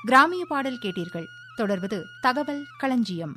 கிராமிய பாடல் கேட்டீர்கள் தொடர்வது தகவல் களஞ்சியம்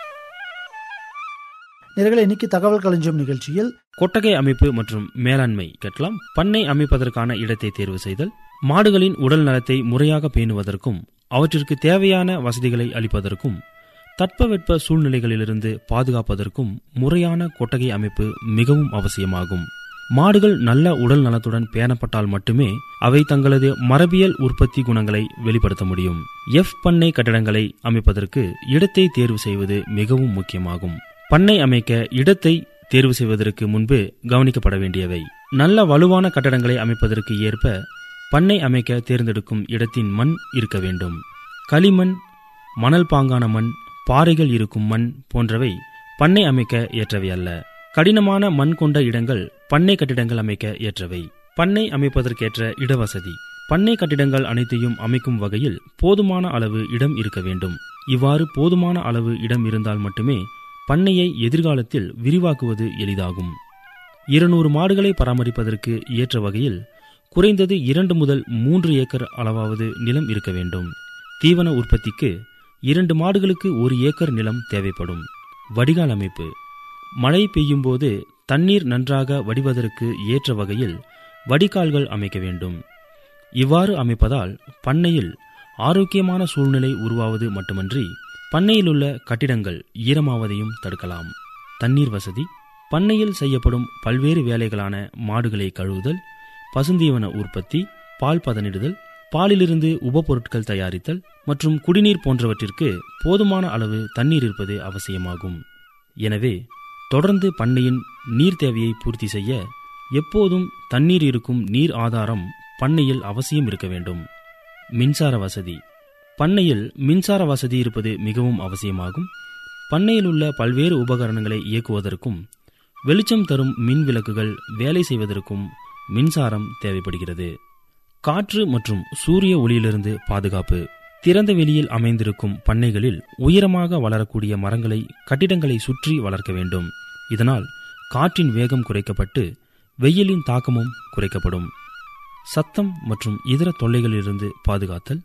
நேர்களை இன்னைக்கு தகவல் களஞ்சியம் நிகழ்ச்சியில் கொட்டகை அமைப்பு மற்றும் மேலாண்மை கேட்கலாம் பண்ணை அமைப்பதற்கான இடத்தை தேர்வு செய்தல் மாடுகளின் உடல் நலத்தை முறையாக பேணுவதற்கும் அவற்றிற்கு தேவையான வசதிகளை அளிப்பதற்கும் தட்பவெட்ப சூழ்நிலைகளிலிருந்து பாதுகாப்பதற்கும் முறையான கொட்டகை அமைப்பு மிகவும் அவசியமாகும் மாடுகள் நல்ல உடல் நலத்துடன் பேணப்பட்டால் மட்டுமே அவை தங்களது மரபியல் உற்பத்தி குணங்களை வெளிப்படுத்த முடியும் எஃப் பண்ணை கட்டடங்களை அமைப்பதற்கு இடத்தை தேர்வு செய்வது மிகவும் முக்கியமாகும் பண்ணை அமைக்க இடத்தை தேர்வு செய்வதற்கு முன்பு கவனிக்கப்பட வேண்டியவை நல்ல வலுவான கட்டடங்களை அமைப்பதற்கு ஏற்ப பண்ணை அமைக்க தேர்ந்தெடுக்கும் இடத்தின் மண் இருக்க வேண்டும் களிமண் மணல் பாங்கான மண் பாறைகள் இருக்கும் மண் போன்றவை பண்ணை அமைக்க ஏற்றவை அல்ல கடினமான மண் கொண்ட இடங்கள் பண்ணை கட்டிடங்கள் அமைக்க ஏற்றவை பண்ணை அமைப்பதற்கேற்ற இடவசதி பண்ணை கட்டிடங்கள் அனைத்தையும் அமைக்கும் வகையில் போதுமான அளவு இடம் இருக்க வேண்டும் இவ்வாறு போதுமான அளவு இடம் இருந்தால் மட்டுமே பண்ணையை எதிர்காலத்தில் விரிவாக்குவது எளிதாகும் இருநூறு மாடுகளை பராமரிப்பதற்கு ஏற்ற வகையில் குறைந்தது இரண்டு முதல் மூன்று ஏக்கர் அளவாவது நிலம் இருக்க வேண்டும் தீவன உற்பத்திக்கு இரண்டு மாடுகளுக்கு ஒரு ஏக்கர் நிலம் தேவைப்படும் வடிகால் அமைப்பு மழை பெய்யும் போது தண்ணீர் நன்றாக வடிவதற்கு ஏற்ற வகையில் வடிகால்கள் அமைக்க வேண்டும் இவ்வாறு அமைப்பதால் பண்ணையில் ஆரோக்கியமான சூழ்நிலை உருவாவது மட்டுமன்றி பண்ணையிலுள்ள கட்டிடங்கள் ஈரமாவதையும் தடுக்கலாம் தண்ணீர் வசதி பண்ணையில் செய்யப்படும் பல்வேறு வேலைகளான மாடுகளை கழுவுதல் பசுந்தீவன உற்பத்தி பால் பதனிடுதல் பாலிலிருந்து உபப்பொருட்கள் தயாரித்தல் மற்றும் குடிநீர் போன்றவற்றிற்கு போதுமான அளவு தண்ணீர் இருப்பது அவசியமாகும் எனவே தொடர்ந்து பண்ணையின் நீர் தேவையை பூர்த்தி செய்ய எப்போதும் தண்ணீர் இருக்கும் நீர் ஆதாரம் பண்ணையில் அவசியம் இருக்க வேண்டும் மின்சார வசதி பண்ணையில் மின்சார வசதி இருப்பது மிகவும் அவசியமாகும் பண்ணையில் உள்ள பல்வேறு உபகரணங்களை இயக்குவதற்கும் வெளிச்சம் தரும் மின் விளக்குகள் வேலை செய்வதற்கும் மின்சாரம் தேவைப்படுகிறது காற்று மற்றும் சூரிய ஒளியிலிருந்து பாதுகாப்பு திறந்த வெளியில் அமைந்திருக்கும் பண்ணைகளில் உயரமாக வளரக்கூடிய மரங்களை கட்டிடங்களை சுற்றி வளர்க்க வேண்டும் இதனால் காற்றின் வேகம் குறைக்கப்பட்டு வெயிலின் தாக்கமும் குறைக்கப்படும் சத்தம் மற்றும் இதர தொல்லைகளிலிருந்து பாதுகாத்தல்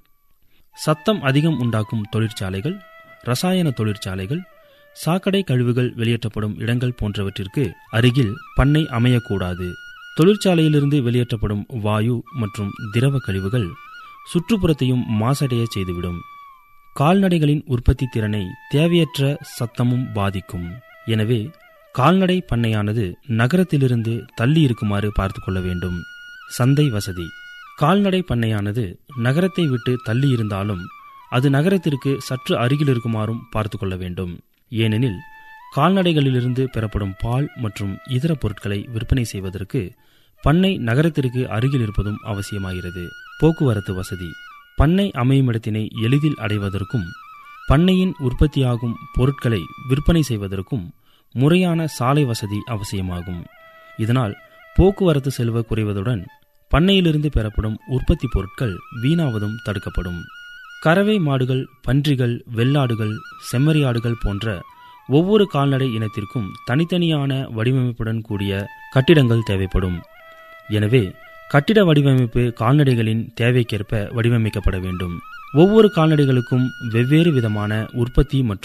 சத்தம் அதிகம் உண்டாக்கும் தொழிற்சாலைகள் ரசாயன தொழிற்சாலைகள் சாக்கடை கழிவுகள் வெளியேற்றப்படும் இடங்கள் போன்றவற்றிற்கு அருகில் பண்ணை அமையக்கூடாது தொழிற்சாலையிலிருந்து வெளியேற்றப்படும் வாயு மற்றும் திரவ கழிவுகள் சுற்றுப்புறத்தையும் மாசடைய செய்துவிடும் கால்நடைகளின் உற்பத்தி திறனை தேவையற்ற சத்தமும் பாதிக்கும் எனவே கால்நடை பண்ணையானது நகரத்திலிருந்து தள்ளி இருக்குமாறு பார்த்து கொள்ள வேண்டும் சந்தை வசதி கால்நடை பண்ணையானது நகரத்தை விட்டு தள்ளி இருந்தாலும் அது நகரத்திற்கு சற்று அருகில் இருக்குமாறும் பார்த்து கொள்ள வேண்டும் ஏனெனில் கால்நடைகளிலிருந்து பெறப்படும் பால் மற்றும் இதர பொருட்களை விற்பனை செய்வதற்கு பண்ணை நகரத்திற்கு அருகில் இருப்பதும் அவசியமாகிறது போக்குவரத்து வசதி பண்ணை அமையும் இடத்தினை எளிதில் அடைவதற்கும் பண்ணையின் உற்பத்தியாகும் பொருட்களை விற்பனை செய்வதற்கும் முறையான சாலை வசதி அவசியமாகும் இதனால் போக்குவரத்து செலவு குறைவதுடன் பண்ணையிலிருந்து பெறப்படும் உற்பத்தி பொருட்கள் வீணாவதும் தடுக்கப்படும் கறவை மாடுகள் பன்றிகள் வெள்ளாடுகள் செம்மறியாடுகள் போன்ற ஒவ்வொரு கால்நடை இனத்திற்கும் தனித்தனியான வடிவமைப்புடன் கூடிய கட்டிடங்கள் தேவைப்படும் எனவே கட்டிட வடிவமைப்பு கால்நடைகளின் தேவைக்கேற்ப வடிவமைக்கப்பட வேண்டும் ஒவ்வொரு கால்நடைகளுக்கும் வெவ்வேறு விதமான உற்பத்தி மற்றும்